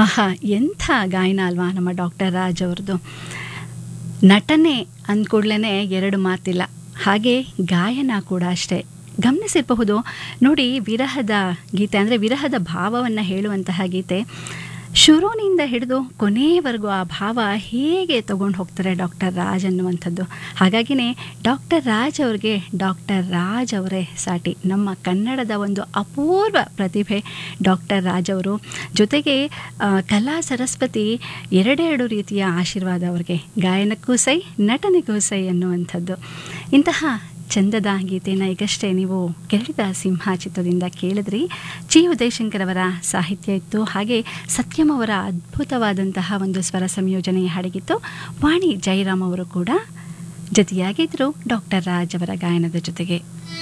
ಆಹಾ ಎಂಥ ಗಾಯನ ಅಲ್ವಾ ನಮ್ಮ ಡಾಕ್ಟರ್ ರಾಜ್ ಅವ್ರದ್ದು ನಟನೆ ಅಂದ್ಕೂಡ್ಲೇ ಎರಡು ಮಾತಿಲ್ಲ ಹಾಗೆ ಗಾಯನ ಕೂಡ ಅಷ್ಟೇ ಗಮನಿಸಿರಬಹುದು ನೋಡಿ ವಿರಹದ ಗೀತೆ ಅಂದರೆ ವಿರಹದ ಭಾವವನ್ನು ಹೇಳುವಂತಹ ಗೀತೆ ಶುರುವಿನಿಂದ ಹಿಡಿದು ಕೊನೆಯವರೆಗೂ ಆ ಭಾವ ಹೇಗೆ ತಗೊಂಡು ಹೋಗ್ತಾರೆ ಡಾಕ್ಟರ್ ರಾಜ್ ಅನ್ನುವಂಥದ್ದು ಹಾಗಾಗಿನೇ ಡಾಕ್ಟರ್ ರಾಜ್ ಅವ್ರಿಗೆ ಡಾಕ್ಟರ್ ರಾಜ್ ಅವರೇ ಸಾಟಿ ನಮ್ಮ ಕನ್ನಡದ ಒಂದು ಅಪೂರ್ವ ಪ್ರತಿಭೆ ಡಾಕ್ಟರ್ ರಾಜ್ ಅವರು ಜೊತೆಗೆ ಆ, ಕಲಾ ಸರಸ್ವತಿ ಎರಡೆರಡು ರೀತಿಯ ಆಶೀರ್ವಾದ ಅವ್ರಿಗೆ ಗಾಯನಕ್ಕೂ ಸೈ ನಟನೆಗೂ ಸೈ ಅನ್ನುವಂಥದ್ದು ಇಂತಹ ಚಂದದ ಗೀತೆಯನ್ನು ಈಗಷ್ಟೇ ನೀವು ಕೆರಳಿದ ಸಿಂಹ ಚಿತ್ರದಿಂದ ಕೇಳಿದ್ರಿ ಜಿ ಉದಯಶಂಕರ್ ಅವರ ಸಾಹಿತ್ಯ ಇತ್ತು ಹಾಗೆ ಸತ್ಯಂ ಅವರ ಅದ್ಭುತವಾದಂತಹ ಒಂದು ಸ್ವರ ಸಂಯೋಜನೆ ಹಾಡಿಗಿತ್ತು ವಾಣಿ ಜಯರಾಮ್ ಅವರು ಕೂಡ ಜೊತೆಯಾಗಿದ್ದರು ಡಾಕ್ಟರ್ ರಾಜ್ ಅವರ ಗಾಯನದ ಜೊತೆಗೆ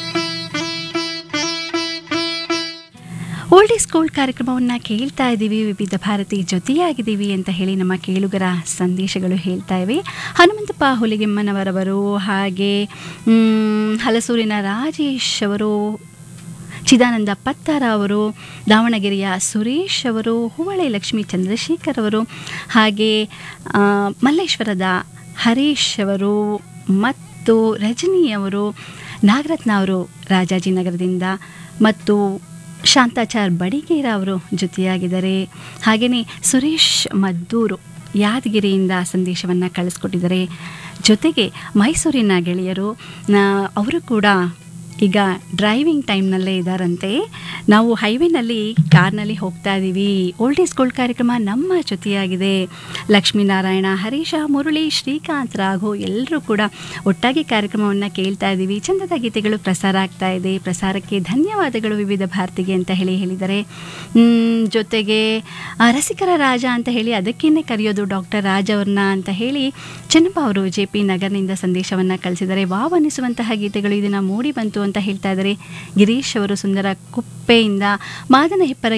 ಓಲ್ಡ್ ಈಸ್ ಗೋಲ್ಡ್ ಕಾರ್ಯಕ್ರಮವನ್ನು ಕೇಳ್ತಾ ಇದ್ದೀವಿ ವಿವಿಧ ಭಾರತಿ ಜೊತೆಯಾಗಿದ್ದೀವಿ ಅಂತ ಹೇಳಿ ನಮ್ಮ ಕೇಳುಗರ ಸಂದೇಶಗಳು ಹೇಳ್ತಾ ಇವೆ ಹನುಮಂತಪ್ಪ ಹುಲಿಗೆಮ್ಮನವರವರು ಹಾಗೆ ಮ್, ಹಲಸೂರಿನ ರಾಜೇಶ್ ಅವರು ಚಿದಾನಂದ ಪತ್ತಾರ ಅವರು ದಾವಣಗೆರೆಯ ಸುರೇಶ್ ಅವರು ಹೂವಳೆ ಲಕ್ಷ್ಮೀ ಚಂದ್ರಶೇಖರ್ ಅವರು ಹಾಗೆ ಆ, ಮಲ್ಲೇಶ್ವರದ ಹರೀಶ್ ಅವರು ಮತ್ತು ರಜನಿ ಅವರು ನಾಗರತ್ನ ಅವರು ರಾಜಾಜಿನಗರದಿಂದ ಮತ್ತು ಶಾಂತಾಚಾರ್ ಬಡಿಗೇರ ಅವರು ಜೊತೆಯಾಗಿದ್ದಾರೆ ಹಾಗೆಯೇ ಸುರೇಶ್ ಮದ್ದೂರು ಯಾದಗಿರಿಯಿಂದ ಸಂದೇಶವನ್ನು ಕಳಿಸ್ಕೊಟ್ಟಿದ್ದಾರೆ ಜೊತೆಗೆ ಮೈಸೂರಿನ ಗೆಳೆಯರು ನಾ- ಅವರು ಕೂಡ ಈಗ ಡ್ರೈವಿಂಗ್ ಟೈಮ್ನಲ್ಲೇ ಇದ್ದಾರಂತೆ ನಾವು ಹೈವೇನಲ್ಲಿ ಕಾರ್ನಲ್ಲಿ ಹೋಗ್ತಾ ಇದ್ದೀವಿ ಓಲ್ಡ್ ಈಸ್ ಗೋಲ್ಡ್ ಕಾರ್ಯಕ್ರಮ ನಮ್ಮ ಜೊತೆಯಾಗಿದೆ ಲಕ್ಷ್ಮೀನಾರಾಯಣ ಹರೀಶ ಮುರಳಿ ಶ್ರೀಕಾಂತ್ ರಾಘು ಎಲ್ಲರೂ ಕೂಡ ಒಟ್ಟಾಗಿ ಕಾರ್ಯಕ್ರಮವನ್ನು ಕೇಳ್ತಾ ಇದ್ದೀವಿ ಚಂದದ ಗೀತೆಗಳು ಪ್ರಸಾರ ಆಗ್ತಾ ಇದೆ ಪ್ರಸಾರಕ್ಕೆ ಧನ್ಯವಾದಗಳು ವಿವಿಧ ಭಾರತಿಗೆ ಅಂತ ಹೇಳಿ ಹೇಳಿದ್ದಾರೆ ಮ್, ಜೊತೆಗೆ ಆ, ರಸಿಕರ ರಾಜ ಅಂತ ಹೇಳಿ ಅದಕ್ಕೇನೆ ಕರೆಯೋದು ಡಾಕ್ಟರ್ ರಾಜ್ ಅವ್ರನ್ನ ಅಂತ ಹೇಳಿ ಚೆನ್ನಪ್ಪ ಅವರು ಜೆ ಪಿ ನಗರ್ನಿಂದ ಸಂದೇಶವನ್ನು ಕಳಿಸಿದ್ದಾರೆ ವಾವ್ ಅನ್ನಿಸುವಂತಹ ಗೀತೆಗಳು ಇದನ್ನು ಮೂಡಿ ಬಂತು ಅಂತ ಹೇಳ್ತಾ ಇದ್ದಾರೆ ಗಿರೀಶ್ ಅವರು ಸುಂದರ ಕುಪ್ಪೆಯಿಂದ ಮಾದನ ಹೆಪ್ಪರ